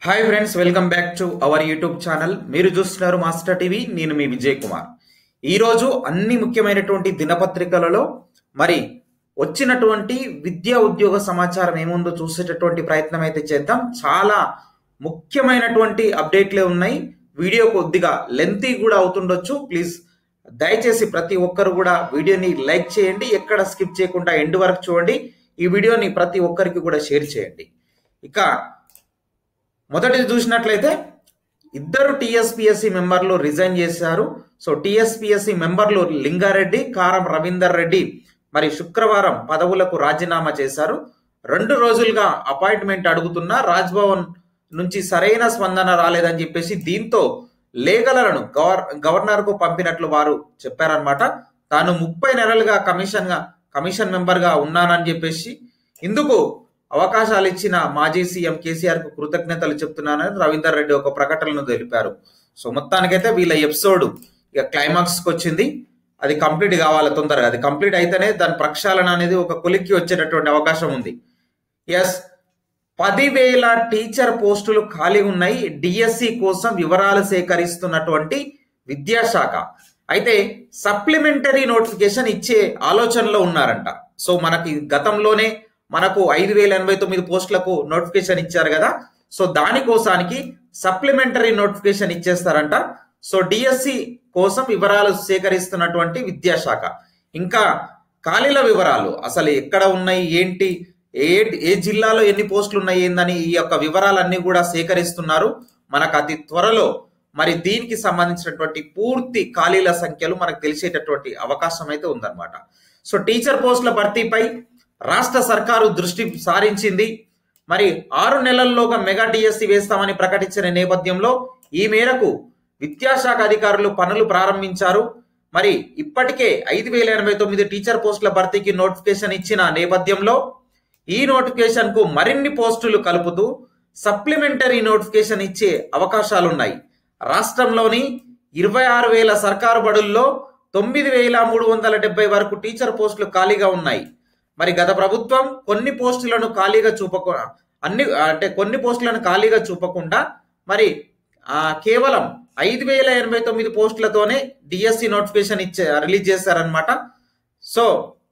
hi friends welcome back to our YouTube channel మీరు చూస్తున్నారు master TV నేను మీ విజయ్ కుమార్ ఈరోజు అన్ని ముఖ్యమైనటువంటి దినపత్రికలలో మరి వచ్చినటువంటి విద్యా ఉద్యోగ సమాచారం ఏముందో చూసేటటువంటి ప్రయత్నం అయితే చేద్దాం చాలా ముఖ్యమైనటువంటి అప్డేట్లే ఉన్నాయి వీడియో కొద్దిగా లెంతీ కూడా అవుతుండొచ్చు ప్లీజ్ దయచేసి ప్రతి ఒక్కరు కూడా వీడియోని లైక్ చేయండి ఎక్కడ స్కిప్ చేయకుండా ఎండ్ వరకు చూడండి ఈ వీడియోని ప్రతి ఒక్కరికి కూడా షేర్ చేయండి ఇక మొదటిది చూసినట్లయితే ఇద్దరు టీఎస్పిఎస్సి మెంబర్లు రిజైన్ చేశారు సో టీఎస్పిఎస్సి మెంబర్లు లింగారెడ్డి కారం రవీందర్ రెడ్డి మరి శుక్రవారం పదవులకు రాజీనామా చేశారు రెండు రోజులుగా అపాయింట్మెంట్ అడుగుతున్నా రాజ్భవన్ నుంచి సరైన స్పందన రాలేదని చెప్పేసి దీంతో లేఖలను గవర్ గవర్నర్కు పంపినట్లు వారు చెప్పారనమాట తాను ముప్పై నెలలుగా కమిషన్ గా కమిషన్ మెంబర్ గా ఉన్నానని చెప్పేసి ఇందుకు అవకాశాలు ఇచ్చిన మాజీ సీఎం కేసీఆర్ కు కృతజ్ఞతలు చెప్తున్నానని రవీందర్ రెడ్డి ఒక ప్రకటనను తెలిపారు సో మొత్తానికైతే వీళ్ళ ఎపిసోడ్ ఇక క్లైమాక్స్ కి వచ్చింది అది కంప్లీట్ కావాలి తొందరగా అది కంప్లీట్ అయితేనే దాని ప్రక్షాళన అనేది ఒక కొలిక్కి వచ్చేటటువంటి అవకాశం ఉంది ఎస్ పదివేల టీచర్ పోస్టులు ఖాళీ ఉన్నాయి డిఎస్సి కోసం వివరాలు సేకరిస్తున్నటువంటి విద్యాశాఖ అయితే సప్లిమెంటరీ నోటిఫికేషన్ ఇచ్చే ఆలోచనలో ఉన్నారంట సో మనకి గతంలోనే మనకు ఐదు వేల ఎనభై తొమ్మిది పోస్టులకు నోటిఫికేషన్ ఇచ్చారు కదా సో దానికోసానికి సప్లిమెంటరీ నోటిఫికేషన్ ఇచ్చేస్తారంట సో డిఎస్సి కోసం వివరాలు సేకరిస్తున్నటువంటి విద్యాశాఖ ఇంకా ఖాళీల వివరాలు అసలు ఎక్కడ ఉన్నాయి ఏంటి ఏ ఏ జిల్లాలో ఎన్ని పోస్టులు ఉన్నాయి ఏందని ఈ యొక్క వివరాలన్నీ కూడా సేకరిస్తున్నారు మనకు అతి త్వరలో మరి దీనికి సంబంధించినటువంటి పూర్తి ఖాళీల సంఖ్యలు మనకు తెలిసేటటువంటి అవకాశం అయితే ఉందన్నమాట సో టీచర్ పోస్టుల భర్తీపై రాష్ట్ర సర్కారు దృష్టి సారించింది మరి ఆరు నెలల్లోగా మెగా డిఎస్సి వేస్తామని ప్రకటించిన నేపథ్యంలో ఈ మేరకు విద్యాశాఖ అధికారులు పనులు ప్రారంభించారు మరి ఇప్పటికే ఐదు వేల ఎనభై తొమ్మిది టీచర్ పోస్టుల భర్తీకి నోటిఫికేషన్ ఇచ్చిన నేపథ్యంలో ఈ నోటిఫికేషన్ కు మరిన్ని పోస్టులు కలుపుతూ సప్లిమెంటరీ నోటిఫికేషన్ ఇచ్చే అవకాశాలున్నాయి రాష్ట్రంలోని ఇరవై ఆరు వేల సర్కారు బడుల్లో తొమ్మిది వేల మూడు వందల డెబ్బై వరకు టీచర్ పోస్టులు ఖాళీగా ఉన్నాయి మరి గత ప్రభుత్వం కొన్ని పోస్టులను ఖాళీగా చూపకుండా అన్ని అంటే కొన్ని పోస్టులను ఖాళీగా చూపకుండా మరి ఆ, కేవలం ఐదు వేల ఎనభై తొమ్మిది పోస్టులతోనే డిఎస్సి నోటిఫికేషన్ ఇచ్చే రిలీజ్ చేశారనమాట సో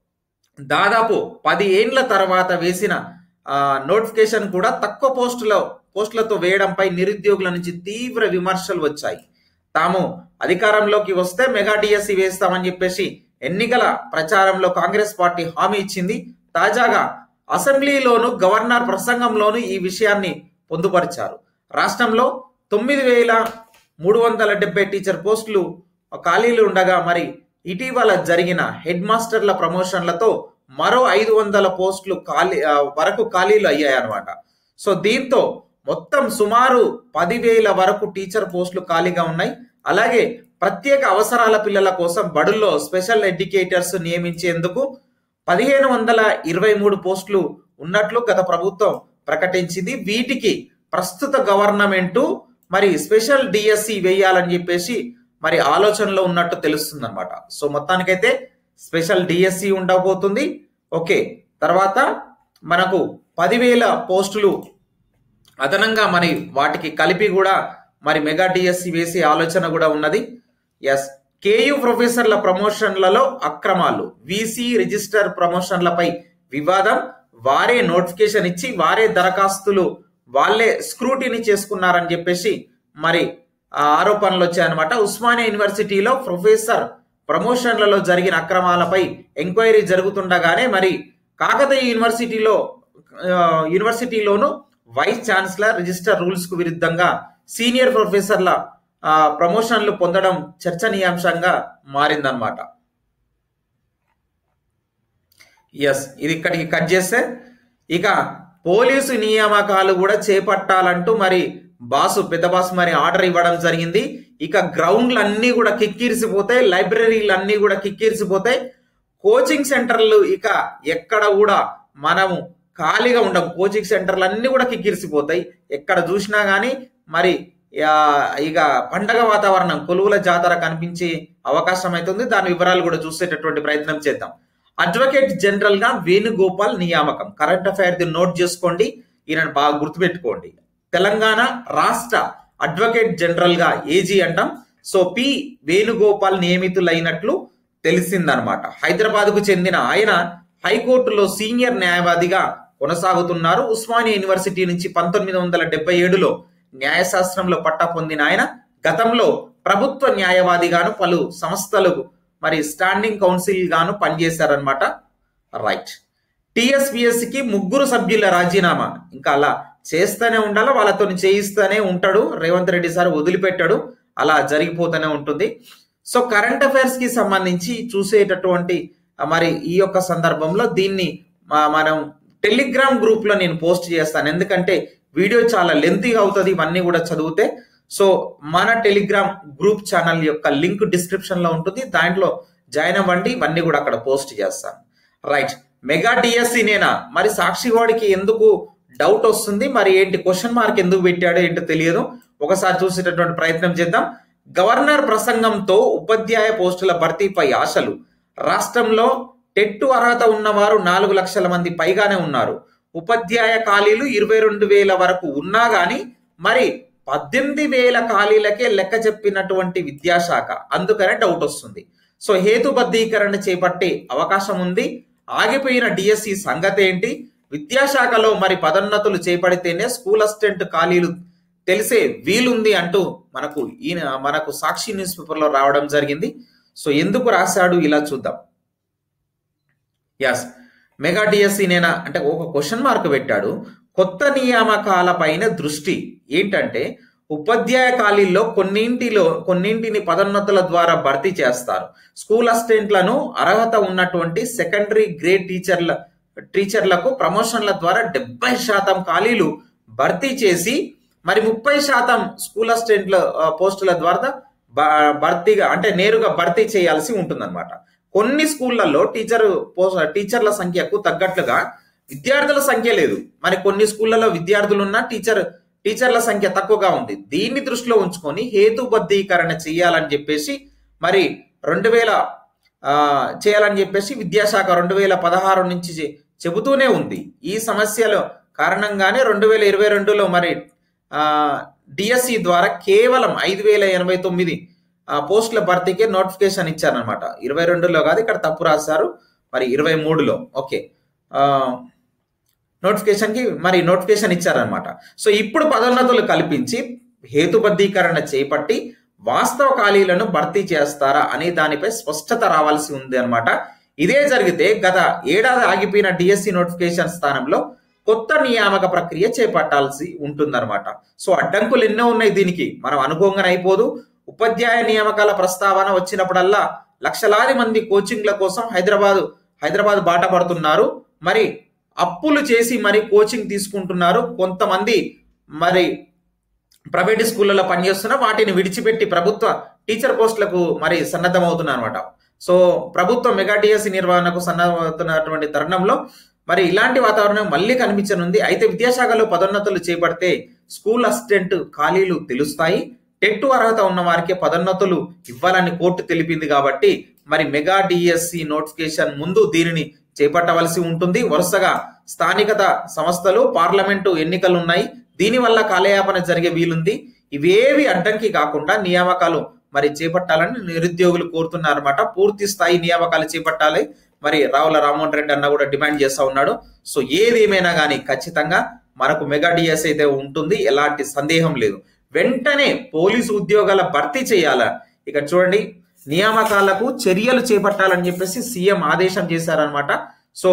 దాదాపు పది ఏండ్ల తర్వాత వేసిన ఆ, నోటిఫికేషన్ కూడా తక్కువ పోస్టుల పోస్టులతో వేయడంపై నిరుద్యోగుల నుంచి తీవ్ర విమర్శలు వచ్చాయి తాము అధికారంలోకి వస్తే మెగా డిఎస్సి వేస్తామని చెప్పేసి ఎన్నికల ప్రచారంలో కాంగ్రెస్ పార్టీ హామీ ఇచ్చింది తాజాగా అసెంబ్లీలోను గవర్నర్ ప్రసంగంలోను ఈ విషయాన్ని పొందుపరిచారు రాష్ట్రంలో తొమ్మిది వేల మూడు వందల డెబ్బై టీచర్ పోస్టులు ఖాళీలు ఉండగా మరి ఇటీవల జరిగిన హెడ్ మాస్టర్ల ప్రమోషన్లతో మరో ఐదు వందల పోస్టులు ఖాళీ ఆ, వరకు ఖాళీలు అయ్యాయన్నమాట సో దీంతో మొత్తం సుమారు పదివేల వరకు టీచర్ పోస్టులు ఖాళీగా ఉన్నాయి అలాగే ప్రత్యేక అవసరాల పిల్లల కోసం బడుల్లో స్పెషల్ ఎడ్యుకేటర్స్ నియమించేందుకు పదిహేను వందల ఇరవై మూడు పోస్టులు ఉన్నట్లు గత ప్రభుత్వం ప్రకటించింది వీటికి ప్రస్తుత గవర్నమెంటు మరి స్పెషల్ డిఎస్సి వేయాలని చెప్పేసి మరి ఆలోచనలో ఉన్నట్టు తెలుస్తుంది అనమాట సో మొత్తానికైతే స్పెషల్ డిఎస్సి ఉండబోతుంది ఓకే తర్వాత మనకు పదివేల పోస్టులు అదనంగా మరి వాటికి కలిపి కూడా మరి మెగా డిఎస్సి వేసే ఆలోచన కూడా ఉన్నది ఎస్ కేయు ప్రొఫెసర్ల ప్రమోషన్లలో అక్రమాలు వీసీ రిజిస్టర్ ప్రమోషన్లపై వివాదం వారే నోటిఫికేషన్ ఇచ్చి వారే దరఖాస్తులు వాళ్ళే స్క్రూటిని చేసుకున్నారని చెప్పేసి మరి ఆ ఆరోపణలు వచ్చాయన్నమాట ఉస్మానియా యూనివర్సిటీలో ప్రొఫెసర్ ప్రమోషన్లలో జరిగిన అక్రమాలపై ఎంక్వైరీ జరుగుతుండగానే మరి కాకతీయ యూనివర్సిటీలో ఆ, యూనివర్సిటీలోను వైస్ ఛాన్సలర్ రిజిస్టర్ రూల్స్ కు విరుద్ధంగా సీనియర్ ప్రొఫెసర్ల ఆ, ప్రమోషన్లు పొందడం చర్చనీయాంశంగా మారిందన్నమాట ఎస్ ఇది ఇక్కడికి కట్ చేస్తే ఇక పోలీసు నియామకాలు కూడా చేపట్టాలంటూ మరి బాసు పెద్ద బాసు మరి ఆర్డర్ ఇవ్వడం జరిగింది ఇక గ్రౌండ్లు అన్నీ కూడా కిక్కిరిసిపోతాయి లైబ్రరీలు అన్నీ కూడా కిక్కిరిసిపోతాయి కోచింగ్ సెంటర్లు ఇక ఎక్కడ కూడా మనము ఖాళీగా ఉండం కోచింగ్ సెంటర్లు అన్నీ కూడా కిక్కిరిసిపోతాయి ఎక్కడ చూసినా కానీ మరి ఆ, ఇక పండగ వాతావరణం కొలువుల జాతర కనిపించే అవకాశం అవుతుంది దాని వివరాలు కూడా చూసేటటువంటి ప్రయత్నం చేద్దాం అడ్వకేట్ జనరల్ గా వేణుగోపాల్ నియామకం కరెంట్ అఫైర్ ది నోట్ చేసుకోండి ఈయన బాగా గుర్తుపెట్టుకోండి తెలంగాణ రాష్ట్ర అడ్వకేట్ జనరల్ గా ఏజీ అంటాం సో పి వేణుగోపాల్ నియమితులైనట్లు తెలిసిందనమాట హైదరాబాద్ కు చెందిన ఆయన హైకోర్టులో సీనియర్ న్యాయవాదిగా కొనసాగుతున్నారు ఉస్మానియా యూనివర్సిటీ నుంచి పంతొమ్మిది వందల డెబ్బై ఏడులో న్యాయశాస్త్రంలో పట్టా పొందిన ఆయన గతంలో ప్రభుత్వ న్యాయవాదిగాను పలు సంస్థలకు మరి స్టాండింగ్ కౌన్సిల్ గాను పనిచేశారనమాట రైట్ టిఎస్పిఎస్సికి ముగ్గురు సభ్యుల రాజీనామా ఇంకా అలా చేస్తూనే ఉండాలి వాళ్ళతో చేయిస్తూనే ఉంటాడు రేవంత్ రెడ్డి సార్ వదిలిపెట్టాడు అలా జరిగిపోతూనే ఉంటుంది సో కరెంట్ అఫైర్స్ కి సంబంధించి చూసేటటువంటి ఆ, మరి ఈ యొక్క సందర్భంలో దీన్ని మా- మనం టెలిగ్రామ్ గ్రూప్ లో నేను పోస్ట్ చేస్తాను ఎందుకంటే వీడియో చాలా లెంతీగా అవుతుంది ఇవన్నీ కూడా చదివితే సో మన టెలిగ్రామ్ గ్రూప్ ఛానల్ యొక్క లింక్ డిస్క్రిప్షన్ లో ఉంటుంది దాంట్లో జాయిన్ అవ్వండి ఇవన్నీ కూడా అక్కడ పోస్ట్ చేస్తాను రైట్ మెగా డిఎస్సి నేనా మరి సాక్షివాడికి ఎందుకు డౌట్ వస్తుంది మరి ఏంటి క్వశ్చన్ మార్క్ ఎందుకు పెట్టాడో ఏంటో తెలియదు ఒకసారి చూసేటటువంటి ప్రయత్నం చేద్దాం గవర్నర్ ప్రసంగంతో ఉపాధ్యాయ పోస్టుల భర్తీపై ఆశలు రాష్ట్రంలో టెట్టు అర్హత ఉన్నవారు నాలుగు లక్షల మంది పైగానే ఉన్నారు ఉపాధ్యాయ ఖాళీలు ఇరవై రెండు వేల వరకు ఉన్నా గాని మరి పద్దెనిమిది వేల ఖాళీలకే లెక్క చెప్పినటువంటి విద్యాశాఖ అందుకనే డౌట్ వస్తుంది సో హేతుబద్ధీకరణ చేపట్టే అవకాశం ఉంది ఆగిపోయిన డిఎస్సి సంగతి ఏంటి విద్యాశాఖలో మరి పదోన్నతులు చేపడితేనే స్కూల్ అసిస్టెంట్ ఖాళీలు తెలిసే వీలుంది అంటూ మనకు ఈయన మనకు సాక్షి న్యూస్ పేపర్లో రావడం జరిగింది సో ఎందుకు రాశాడు ఇలా చూద్దాం ఎస్ మెగా డిఎస్సి నేనా అంటే ఒక క్వశ్చన్ మార్క్ పెట్టాడు కొత్త నియామకాలపైన దృష్టి ఏంటంటే ఉపాధ్యాయ ఖాళీల్లో కొన్నింటిలో కొన్నింటిని పదోన్నతుల ద్వారా భర్తీ చేస్తారు స్కూల్ అసిస్టెంట్లను అర్హత ఉన్నటువంటి సెకండరీ గ్రేడ్ టీచర్ల టీచర్లకు ప్రమోషన్ల ద్వారా డెబ్బై శాతం ఖాళీలు భర్తీ చేసి మరి ముప్పై శాతం స్కూల్ అసిస్టెంట్ల ఆ, పోస్టుల ద్వారా బ- భర్తీగా అంటే నేరుగా భర్తీ చేయాల్సి ఉంటుందన్నమాట కొన్ని స్కూళ్లలో టీచర్ పోస్ట్ టీచర్ల సంఖ్యకు తగ్గట్లుగా విద్యార్థుల సంఖ్య లేదు మరి కొన్ని స్కూళ్లలో విద్యార్థులు ఉన్న టీచర్ టీచర్ల సంఖ్య తక్కువగా ఉంది దీన్ని దృష్టిలో ఉంచుకొని హేతుబద్ధీకరణ చేయాలని చెప్పేసి మరి రెండు వేల ఆ, చేయాలని చెప్పేసి విద్యాశాఖ రెండు వేల పదహారు నుంచి చె- చెబుతూనే ఉంది ఈ సమస్యల కారణంగానే రెండు వేల ఇరవై రెండులో మరి డిఎస్సి ద్వారా కేవలం ఐదు వేల ఎనభై తొమ్మిది ఆ, పోస్టుల భర్తీకే నోటిఫికేషన్ ఇచ్చారనమాట ఇరవై రెండులో కాదు ఇక్కడ తప్పు రాశారు మరి ఇరవై మూడులో ఓకే నోటిఫికేషన్ కి మరి నోటిఫికేషన్ ఇచ్చారనమాట సో ఇప్పుడు పదోన్నతులు కల్పించి హేతుబద్ధీకరణ చేపట్టి వాస్తవ ఖాళీలను భర్తీ చేస్తారా అనే దానిపై స్పష్టత రావాల్సి ఉంది అనమాట ఇదే జరిగితే గత ఏడాది ఆగిపోయిన డిఎస్సి నోటిఫికేషన్ స్థానంలో కొత్త నియామక ప్రక్రియ చేపట్టాల్సి ఉంటుందన్నమాట సో అడ్డంకులు ఎన్నో ఉన్నాయి దీనికి మనం అనుభవంగా అయిపోదు ఉపాధ్యాయ నియామకాల ప్రస్తావన వచ్చినప్పుడల్లా లక్షలాది మంది కోచింగ్ల కోసం హైదరాబాద్ హైదరాబాద్ బాట పడుతున్నారు మరి అప్పులు చేసి మరి కోచింగ్ తీసుకుంటున్నారు కొంతమంది మరి ప్రైవేట్ స్కూళ్ళలో పనిచేస్తున్న వాటిని విడిచిపెట్టి ప్రభుత్వ టీచర్ పోస్టులకు మరి సన్నద్ధమవుతున్నారు అనమాట సో ప్రభుత్వ మెగా డిఎస్సి నిర్వహణకు సన్నద్ధమవుతున్నటువంటి తరుణంలో మరి ఇలాంటి వాతావరణం మళ్ళీ కనిపించనుంది అయితే విద్యాశాఖలో పదోన్నతులు చేపడితే స్కూల్ అసిస్టెంట్ ఖాళీలు తెలుస్తాయి టెట్ అర్హత ఉన్న వారికి పదోన్నతులు ఇవ్వాలని కోర్టు తెలిపింది కాబట్టి మరి మెగా డిఎస్సి నోటిఫికేషన్ ముందు దీనిని చేపట్టవలసి ఉంటుంది వరుసగా స్థానికత సంస్థలు పార్లమెంటు ఎన్నికలు ఉన్నాయి దీనివల్ల కాలయాపన జరిగే వీలుంది ఇవేవి అడ్డంకి కాకుండా నియామకాలు మరి చేపట్టాలని నిరుద్యోగులు కోరుతున్నారన్నమాట పూర్తి స్థాయి నియామకాలు చేపట్టాలి మరి రావుల రామ్మోహన్ రెడ్డి అన్న కూడా డిమాండ్ చేస్తా ఉన్నాడు సో ఏదేమైనా కానీ ఖచ్చితంగా మనకు మెగా డిఎస్ అయితే ఉంటుంది ఎలాంటి సందేహం లేదు వెంటనే పోలీసు ఉద్యోగాల భర్తీ చేయాల ఇక చూడండి నియామకాలకు చర్యలు చేపట్టాలని చెప్పేసి సీఎం ఆదేశం చేశారనమాట సో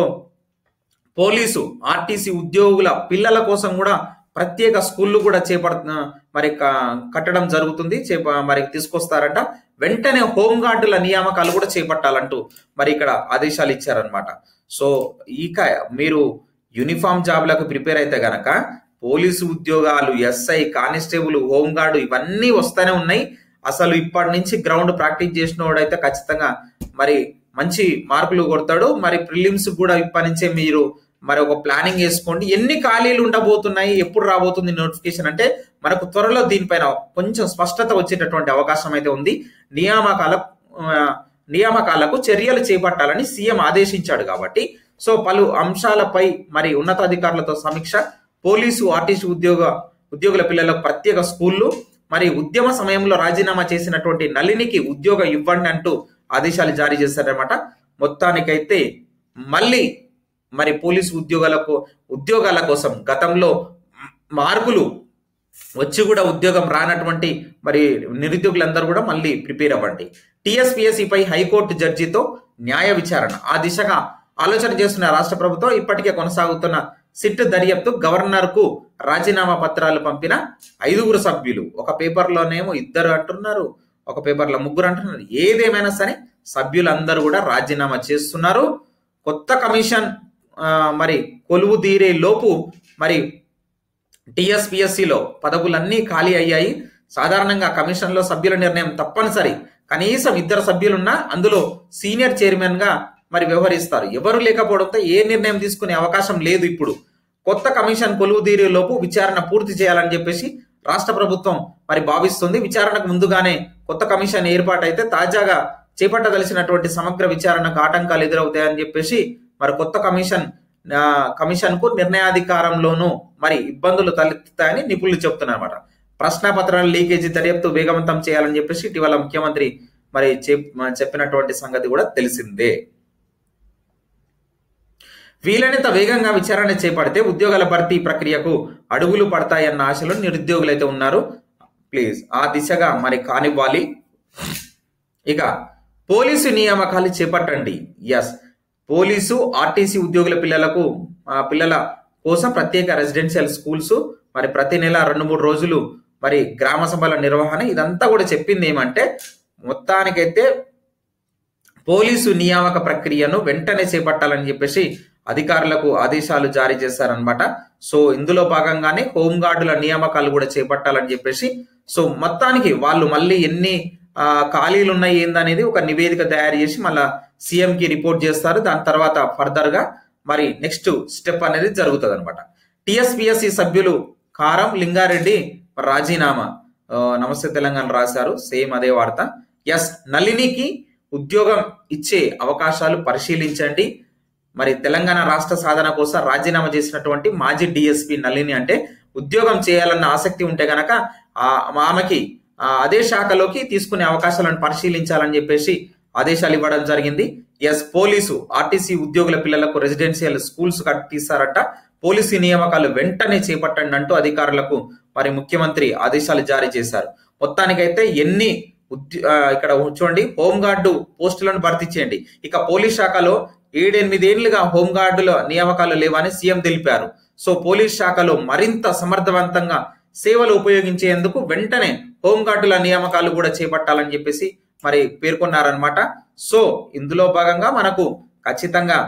పోలీసు ఆర్టీసీ ఉద్యోగుల పిల్లల కోసం కూడా ప్రత్యేక స్కూళ్ళు కూడా చేపడ మరి క- కట్టడం జరుగుతుంది చేప మరి తీసుకొస్తారట వెంటనే హోంగార్డుల నియామకాలు కూడా చేపట్టాలంటూ మరి ఇక్కడ ఆదేశాలు ఇచ్చారనమాట సో ఇక మీరు యూనిఫామ్ జాబ్లకు ప్రిపేర్ అయితే గనక పోలీసు ఉద్యోగాలు ఎస్ఐ కానిస్టేబుల్ హోంగార్డు ఇవన్నీ వస్తూనే ఉన్నాయి అసలు ఇప్పటి నుంచి గ్రౌండ్ ప్రాక్టీస్ చేసిన వాడైతే ఖచ్చితంగా మరి మంచి మార్కులు కొడతాడు మరి ప్రిలిమ్స్ కూడా ఇప్పటి నుంచే మీరు మరి ఒక ప్లానింగ్ వేసుకోండి ఎన్ని ఖాళీలు ఉండబోతున్నాయి ఎప్పుడు రాబోతుంది నోటిఫికేషన్ అంటే మనకు త్వరలో దీనిపైన కొంచెం స్పష్టత వచ్చేటటువంటి అవకాశం అయితే ఉంది నియామకాల ఆ, నియామకాలకు చర్యలు చేపట్టాలని సీఎం ఆదేశించాడు కాబట్టి సో పలు అంశాలపై మరి ఉన్నతాధికారులతో సమీక్ష పోలీసు ఆర్టీసీ ఉద్యోగ ఉద్యోగుల పిల్లలకు ప్రత్యేక స్కూళ్ళు మరి ఉద్యమ సమయంలో రాజీనామా చేసినటువంటి నళినికి ఉద్యోగం ఇవ్వండి అంటూ ఆదేశాలు జారీ చేశారనమాట మొత్తానికైతే మళ్ళీ మరి పోలీసు ఉద్యోగాలకు ఉద్యోగాల కోసం గతంలో మార్కులు వచ్చి కూడా ఉద్యోగం రానటువంటి మరి నిరుద్యోగులందరూ కూడా మళ్ళీ ప్రిపేర్ అవ్వండి టీఎస్పీఎస్సీపై హైకోర్టు జడ్జితో న్యాయ విచారణ ఆ దిశగా ఆలోచన చేస్తున్న రాష్ట్ర ప్రభుత్వం ఇప్పటికే కొనసాగుతున్న సిట్ దర్యాప్తు గవర్నర్ కు రాజీనామా పత్రాలు పంపిన ఐదుగురు సభ్యులు ఒక పేపర్లోనేమో ఇద్దరు అంటున్నారు ఒక పేపర్లో ముగ్గురు అంటున్నారు ఏదేమైనా సరే సభ్యులందరూ కూడా రాజీనామా చేస్తున్నారు కొత్త కమిషన్ ఆ, మరి కొలువు తీరే లోపు మరి టిఎస్పిఎస్సిలో పదవులన్నీ ఖాళీ అయ్యాయి సాధారణంగా కమిషన్లో సభ్యుల నిర్ణయం తప్పనిసరి కనీసం ఇద్దరు సభ్యులున్నా అందులో సీనియర్ చైర్మన్ గా మరి వ్యవహరిస్తారు ఎవరు లేకపోవడంతో ఏ నిర్ణయం తీసుకునే అవకాశం లేదు ఇప్పుడు కొత్త కమిషన్ కొలువు తీరే లోపు విచారణ పూర్తి చేయాలని చెప్పేసి రాష్ట్ర ప్రభుత్వం మరి భావిస్తుంది విచారణకు ముందుగానే కొత్త కమిషన్ ఏర్పాటైతే తాజాగా చేపట్టదలిసినటువంటి సమగ్ర విచారణకు ఆటంకాలు ఎదురవుతాయని చెప్పేసి మరి కొత్త కమిషన్ ఆ, కమిషన్ కు నిర్ణయాధికారంలోనూ మరి ఇబ్బందులు తలెత్తుతాయని నిపుణులు చెప్తున్నారు అనమాట ప్రశ్నపత్రాల లీకేజీ దర్యాప్తు వేగవంతం చేయాలని చెప్పేసి ఇటీవల ముఖ్యమంత్రి మరి చెప్- చెప్పినటువంటి సంగతి కూడా తెలిసిందే వీలైనంత వేగంగా విచారణ చేపడితే ఉద్యోగాల భర్తీ ప్రక్రియకు అడుగులు పడతాయన్న ఆశలో నిరుద్యోగులు అయితే ఉన్నారు ప్లీజ్ ఆ దిశగా మరి కానివ్వాలి ఇక పోలీసు నియామకాలు చేపట్టండి ఎస్ పోలీసు ఆర్టీసీ ఉద్యోగుల పిల్లలకు ఆ, పిల్లల కోసం ప్రత్యేక రెసిడెన్షియల్ స్కూల్స్ మరి ప్రతి నెల రెండు మూడు రోజులు మరి గ్రామ సభల నిర్వహణ ఇదంతా కూడా చెప్పింది ఏమంటే మొత్తానికైతే పోలీసు నియామక ప్రక్రియను వెంటనే చేపట్టాలని చెప్పేసి అధికారులకు ఆదేశాలు జారీ చేశారనమాట సో ఇందులో భాగంగానే హోంగార్డుల నియామకాలు కూడా చేపట్టాలని చెప్పేసి సో మొత్తానికి వాళ్ళు మళ్ళీ ఎన్ని ఆ, ఖాళీలు ఉన్నాయి ఏందనేది ఒక నివేదిక తయారు చేసి మళ్ళా సీఎం కి రిపోర్ట్ చేస్తారు దాని తర్వాత ఫర్దర్ గా మరి నెక్స్ట్ స్టెప్ అనేది జరుగుతుంది అనమాట టిఎస్పిఎస్సి సభ్యులు కారం లింగారెడ్డి రాజీనామా ఆ, నమస్తే తెలంగాణ రాశారు సేమ్ అదే వార్త ఎస్ నళినికి ఉద్యోగం ఇచ్చే అవకాశాలు పరిశీలించండి మరి తెలంగాణ రాష్ట్ర సాధన కోసం రాజీనామా చేసినటువంటి మాజీ డిఎస్పి నళిని అంటే ఉద్యోగం చేయాలన్న ఆసక్తి ఉంటే గనక ఆ ఆమెకి ఆ అదే శాఖలోకి తీసుకునే అవకాశాలను పరిశీలించాలని చెప్పేసి ఆదేశాలు ఇవ్వడం జరిగింది ఎస్ పోలీసు ఆర్టీసీ ఉద్యోగుల పిల్లలకు రెసిడెన్షియల్ స్కూల్స్ కట్టిస్తారట పోలీసు నియామకాలు వెంటనే చేపట్టండి అంటూ అధికారులకు మరి ముఖ్యమంత్రి ఆదేశాలు జారీ చేశారు మొత్తానికైతే ఎన్ని ఉద్య- ఆ, ఇక్కడ చూడండి హోంగార్డు పోస్టులను భర్తీ చేయండి ఇక పోలీస్ శాఖలో ఏడెనిమిదేళ్లుగా హోంగార్డుల నియామకాలు లేవని సీఎం తెలిపారు సో పోలీస్ శాఖలో మరింత సమర్థవంతంగా సేవలు ఉపయోగించేందుకు వెంటనే హోంగార్డుల నియామకాలు కూడా చేపట్టాలని చెప్పేసి మరి పేర్కొన్నారనమాట సో ఇందులో భాగంగా మనకు ఖచ్చితంగా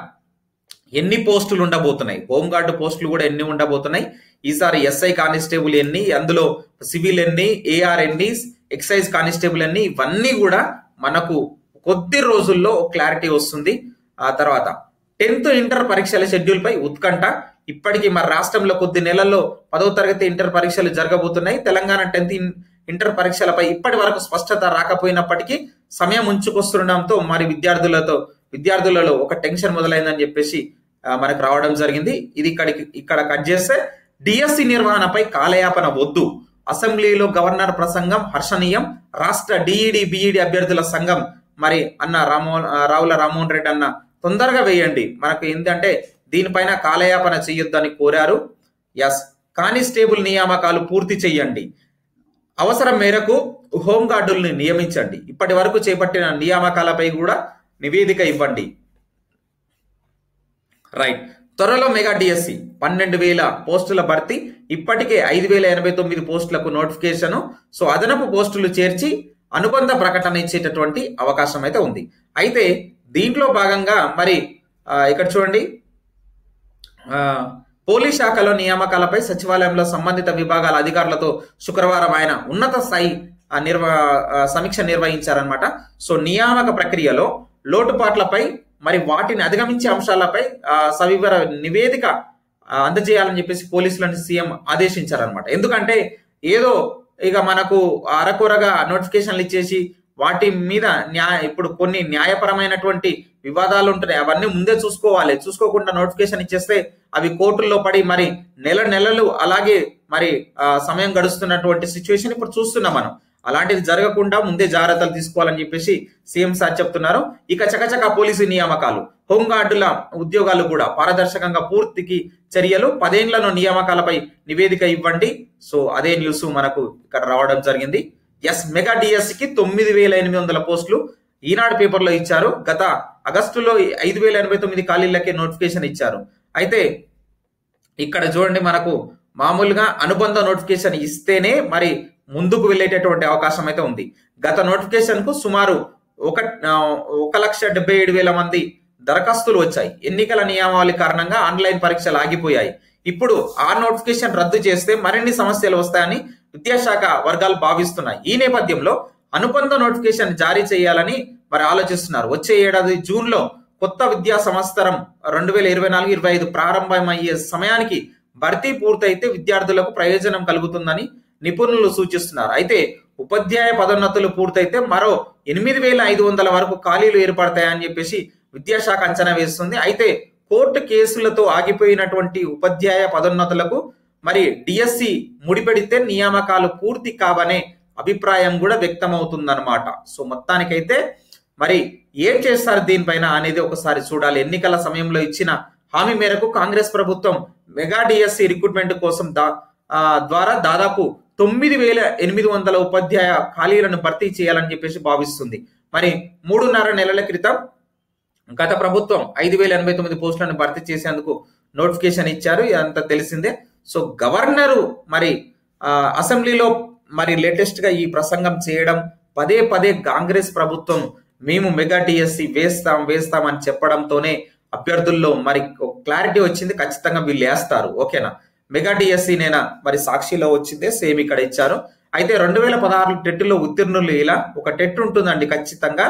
ఎన్ని పోస్టులు ఉండబోతున్నాయి హోంగార్డు పోస్టులు కూడా ఎన్ని ఉండబోతున్నాయి ఈసారి ఎస్ఐ కానిస్టేబుల్ ఎన్ని అందులో సివిల్ ఎన్ని ఏఆర్ ఎన్ని ఎక్సైజ్ కానిస్టేబుల్ ఎన్ని ఇవన్నీ కూడా మనకు కొద్ది రోజుల్లో క్లారిటీ వస్తుంది ఆ తర్వాత టెన్త్ ఇంటర్ పరీక్షల షెడ్యూల్ పై ఉత్కంఠ ఇప్పటికీ మన రాష్ట్రంలో కొద్ది నెలల్లో పదవ తరగతి ఇంటర్ పరీక్షలు జరగబోతున్నాయి తెలంగాణ టెన్త్ ఇంటర్ పరీక్షలపై ఇప్పటి వరకు స్పష్టత రాకపోయినప్పటికీ సమయం ఉంచుకొస్తుండడంతో మరి విద్యార్థులతో విద్యార్థులలో ఒక టెన్షన్ మొదలైందని చెప్పేసి ఆ, మనకు రావడం జరిగింది ఇది ఇక్కడికి ఇక్కడ కట్ చేస్తే డిఎస్సి నిర్వహణపై కాలయాపన వద్దు అసెంబ్లీలో గవర్నర్ ప్రసంగం హర్షణీయం రాష్ట్ర డిఈడి బిఈడి అభ్యర్థుల సంఘం మరి అన్న రామోహన్ ఆ, రావుల రామ్మోహన్ రెడ్డి అన్న తొందరగా వేయండి మనకు ఏంటంటే దీనిపైన కాలయాపన చేయొద్దని కోరారు ఎస్ కానిస్టేబుల్ నియామకాలు పూర్తి చేయండి అవసరం మేరకు హోంగార్డుల్ని నియమించండి ఇప్పటి వరకు చేపట్టిన నియామకాలపై కూడా నివేదిక ఇవ్వండి రైట్ త్వరలో మెగా డిఎస్సి పన్నెండు వేల పోస్టుల భర్తీ ఇప్పటికే ఐదు వేల ఎనభై తొమ్మిది పోస్టులకు నోటిఫికేషన్ సో అదనపు పోస్టులు చేర్చి అనుబంధ ప్రకటన ఇచ్చేటటువంటి అవకాశం అయితే ఉంది అయితే దీంట్లో భాగంగా మరి ఆ, ఇక్కడ చూడండి ఆ, పోలీస్ శాఖలో నియామకాలపై సచివాలయంలో సంబంధిత విభాగాల అధికారులతో శుక్రవారం ఆయన ఉన్నత స్థాయి ఆ, నిర్వ ఆ, సమీక్ష నిర్వహించారనమాట సో నియామక ప్రక్రియలో లోటుపాట్లపై మరి వాటిని అధిగమించే అంశాలపై ఆ, సవివర నివేదిక ఆ, అందజేయాలని చెప్పేసి పోలీసులను సీఎం ఆదేశించారనమాట ఎందుకంటే ఏదో ఇక మనకు అరకొరగా నోటిఫికేషన్లు ఇచ్చేసి వాటి మీద న్యాయ ఇప్పుడు కొన్ని న్యాయపరమైనటువంటి వివాదాలు ఉంటున్నాయి అవన్నీ ముందే చూసుకోవాలి చూసుకోకుండా నోటిఫికేషన్ ఇచ్చేస్తే అవి కోర్టుల్లో పడి మరి నెల నెలలు అలాగే మరి ఆ, సమయం గడుస్తున్నటువంటి సిచ్యువేషన్ ఇప్పుడు చూస్తున్నాం మనం అలాంటిది జరగకుండా ముందే జాగ్రత్తలు తీసుకోవాలని చెప్పేసి సీఎం సార్ చెప్తున్నారు ఇక చకచక పోలీసు నియామకాలు హోంగార్డుల ఉద్యోగాలు కూడా పారదర్శకంగా పూర్తికి చర్యలు పదేళ్లను నియామకాలపై నివేదిక ఇవ్వండి సో అదే న్యూస్ మనకు ఇక్కడ రావడం జరిగింది ఎస్ మెగా డిఎస్సి కి తొమ్మిది వేల ఎనిమిది వందల పోస్టులు ఈనాడు పేపర్లో ఇచ్చారు గత ఆగస్టులో ఐదు వేల ఎనభై తొమ్మిది ఖాళీలకే నోటిఫికేషన్ ఇచ్చారు అయితే ఇక్కడ చూడండి మనకు మామూలుగా అనుబంధ నోటిఫికేషన్ ఇస్తేనే మరి ముందుకు వెళ్ళేటటువంటి అవకాశం అయితే ఉంది గత నోటిఫికేషన్ కు సుమారు ఒక ఆ, ఒక లక్ష డెబ్బై ఏడు వేల మంది దరఖాస్తులు వచ్చాయి ఎన్నికల నియమావళి కారణంగా ఆన్లైన్ పరీక్షలు ఆగిపోయాయి ఇప్పుడు ఆ నోటిఫికేషన్ రద్దు చేస్తే మరిన్ని సమస్యలు వస్తాయని విద్యాశాఖ వర్గాలు భావిస్తున్నాయి ఈ నేపథ్యంలో అనుబంధ నోటిఫికేషన్ జారీ చేయాలని మరి ఆలోచిస్తున్నారు వచ్చే ఏడాది జూన్ లో కొత్త విద్యా సంవత్సరం రెండు వేల ఇరవై నాలుగు ఇరవై ఐదు ప్రారంభమయ్యే సమయానికి భర్తీ పూర్తయితే విద్యార్థులకు ప్రయోజనం కలుగుతుందని నిపుణులు సూచిస్తున్నారు అయితే ఉపాధ్యాయ పదోన్నతులు పూర్తయితే మరో ఎనిమిది వేల ఐదు వందల వరకు ఖాళీలు ఏర్పడతాయని చెప్పేసి విద్యాశాఖ అంచనా వేస్తుంది అయితే కోర్టు కేసులతో ఆగిపోయినటువంటి ఉపాధ్యాయ పదోన్నతులకు మరి డిఎస్సి ముడిపెడితే నియామకాలు పూర్తి కావనే అభిప్రాయం కూడా వ్యక్తమవుతుందన్నమాట సో మొత్తానికైతే మరి ఏం చేస్తారు దీనిపైన అనేది ఒకసారి చూడాలి ఎన్నికల సమయంలో ఇచ్చిన హామీ మేరకు కాంగ్రెస్ ప్రభుత్వం మెగా డిఎస్సి రిక్రూట్మెంట్ కోసం దా ఆ, ద్వారా దాదాపు తొమ్మిది వేల ఎనిమిది వందల ఉపాధ్యాయ ఖాళీలను భర్తీ చేయాలని చెప్పేసి భావిస్తుంది మరి మూడున్నర నెలల క్రితం గత ప్రభుత్వం ఐదు వేల ఎనభై తొమ్మిది పోస్టులను భర్తీ చేసేందుకు నోటిఫికేషన్ iచ్చారు ఇదంతా తెలిసిందే సో గవర్నరు మరి ఆ, అసెంబ్లీలో మరి లేటెస్ట్ గా ఈ ప్రసంగం చేయడం పదే పదే కాంగ్రెస్ ప్రభుత్వం మేము మెగా టిఎస్సి వేస్తాం వేస్తాం అని చెప్పడంతోనే అభ్యర్థుల్లో మరి క్లారిటీ వచ్చింది ఖచ్చితంగా వీళ్ళు వేస్తారు ఓకేనా మెగా డిఎస్సి నేనా మరి సాక్షిలో వచ్చిందే సేమ్ ఇక్కడ ఇచ్చారు అయితే రెండు వేల పదహారు టెట్లో ఉత్తీర్ణులు ఇలా ఒక టెట్ ఉంటుందండి ఖచ్చితంగా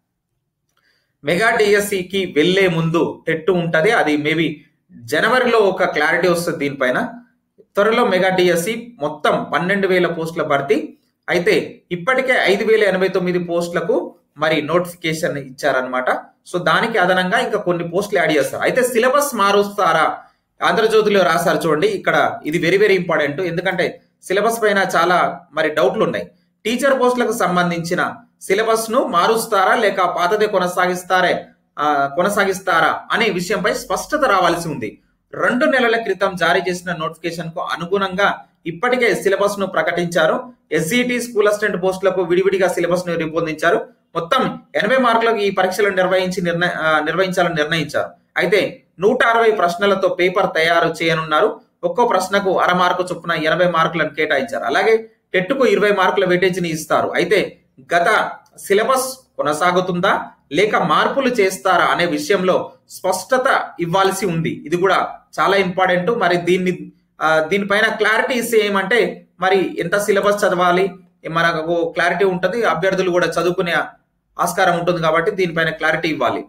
మెగా డిఎస్సికి వెళ్లే ముందు టెట్ ఉంటది అది మేబీ జనవరిలో ఒక క్లారిటీ వస్తుంది దీనిపైన త్వరలో మెగా డిఎస్సి మొత్తం పన్నెండు వేల పోస్టుల భర్తీ అయితే ఇప్పటికే ఐదు వేల ఎనభై తొమ్మిది పోస్టులకు మరి నోటిఫికేషన్ ఇచ్చారనమాట సో దానికి అదనంగా ఇంకా కొన్ని పోస్టులు యాడ్ చేస్తారు అయితే సిలబస్ మారుస్తారా ఆంధ్రజ్యోతిలో రాశారు చూడండి ఇక్కడ ఇది వెరీ వెరీ ఇంపార్టెంట్ ఎందుకంటే సిలబస్ పైన చాలా మరి డౌట్లు ఉన్నాయి టీచర్ పోస్టులకు సంబంధించిన సిలబస్ ను మారుస్తారా లేక పాతదే కొనసాగిస్తారే ఆ, కొనసాగిస్తారా అనే విషయంపై స్పష్టత రావాల్సి ఉంది రెండు నెలల క్రితం జారీ చేసిన నోటిఫికేషన్ కు అనుగుణంగా ఇప్పటికే సిలబస్ ను ప్రకటించారు ఎస్జిటి స్కూల్ అసిస్టెంట్ పోస్టులకు విడివిడిగా సిలబస్ ను రూపొందించారు మొత్తం ఎనభై మార్కులకు ఈ పరీక్షలు నిర్వహించి నిర్ణయ ఆ, నిర్వహించాలని నిర్ణయించారు అయితే నూట అరవై ప్రశ్నలతో పేపర్ తయారు చేయనున్నారు ఒక్కో ప్రశ్నకు అర మార్కు చొప్పున ఎనభై మార్కులను కేటాయించారు అలాగే టెట్టుకు ఇరవై మార్కుల వెయిటేజీని ఇస్తారు అయితే గత సిలబస్ కొనసాగుతుందా లేక మార్పులు చేస్తారా అనే విషయంలో స్పష్టత ఇవ్వాల్సి ఉంది ఇది కూడా చాలా ఇంపార్టెంట్ మరి దీన్ని ఆ, దీనిపైన క్లారిటీ ఇస్తే ఏమంటే మరి ఎంత సిలబస్ చదవాలి మనకు క్లారిటీ ఉంటుంది అభ్యర్థులు కూడా చదువుకునే ఆస్కారం ఉంటుంది కాబట్టి దీనిపైన క్లారిటీ ఇవ్వాలి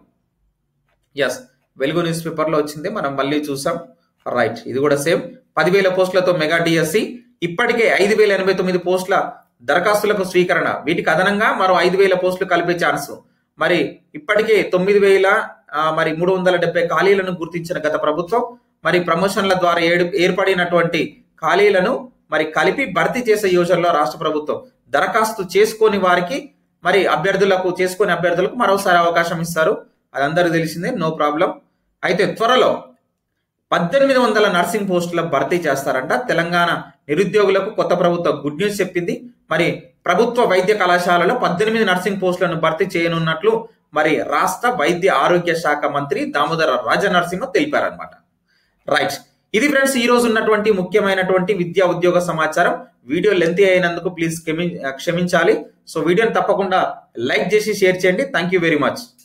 ఎస్ వెలుగు న్యూస్ పేపర్ లో వచ్చింది మనం మళ్ళీ చూసాం రైట్ ఇది కూడా సేమ్ పదివేల పోస్టులతో మెగా డిఎస్సి ఇప్పటికే ఐదు వేల ఎనభై తొమ్మిది పోస్టుల దరఖాస్తులకు స్వీకరణ వీటికి అదనంగా మరో ఐదు వేల పోస్టులు కలిపే ఛాన్స్ మరి ఇప్పటికే తొమ్మిది వేల ఆ, మరి మూడు వందల డెబ్బై ఖాళీలను గుర్తించిన గత ప్రభుత్వం మరి ప్రమోషన్ల ద్వారా ఏడు ఏర్పడినటువంటి ఖాళీలను మరి కలిపి భర్తీ చేసే యోజనలో రాష్ట్ర ప్రభుత్వం దరఖాస్తు చేసుకోని వారికి మరి అభ్యర్థులకు చేసుకునే అభ్యర్థులకు మరోసారి అవకాశం ఇస్తారు అదందరికీ తెలిసిందే నో ప్రాబ్లం అయితే త్వరలో పద్దెనిమిది వందల నర్సింగ్ పోస్టుల భర్తీ చేస్తారంట తెలంగాణ నిరుద్యోగులకు కొత్త ప్రభుత్వం గుడ్ న్యూస్ చెప్పింది మరి ప్రభుత్వ వైద్య కళాశాలలో పద్దెనిమిది నర్సింగ్ పోస్టులను భర్తీ చేయనున్నట్లు మరి రాష్ట్ర వైద్య ఆరోగ్య శాఖ మంత్రి దామోదర రాజనరసింహ తెలిపారనమాట రైట్ ఇది ఫ్రెండ్స్ ఈ రోజు ఉన్నటువంటి ముఖ్యమైనటువంటి విద్యా ఉద్యోగ సమాచారం వీడియో లెంత్ అయినందుకు ప్లీజ్ క్షమించాలి సో వీడియోని తప్పకుండా లైక్ చేసి షేర్ చేయండి థ్యాంక్ యూ వెరీ మచ్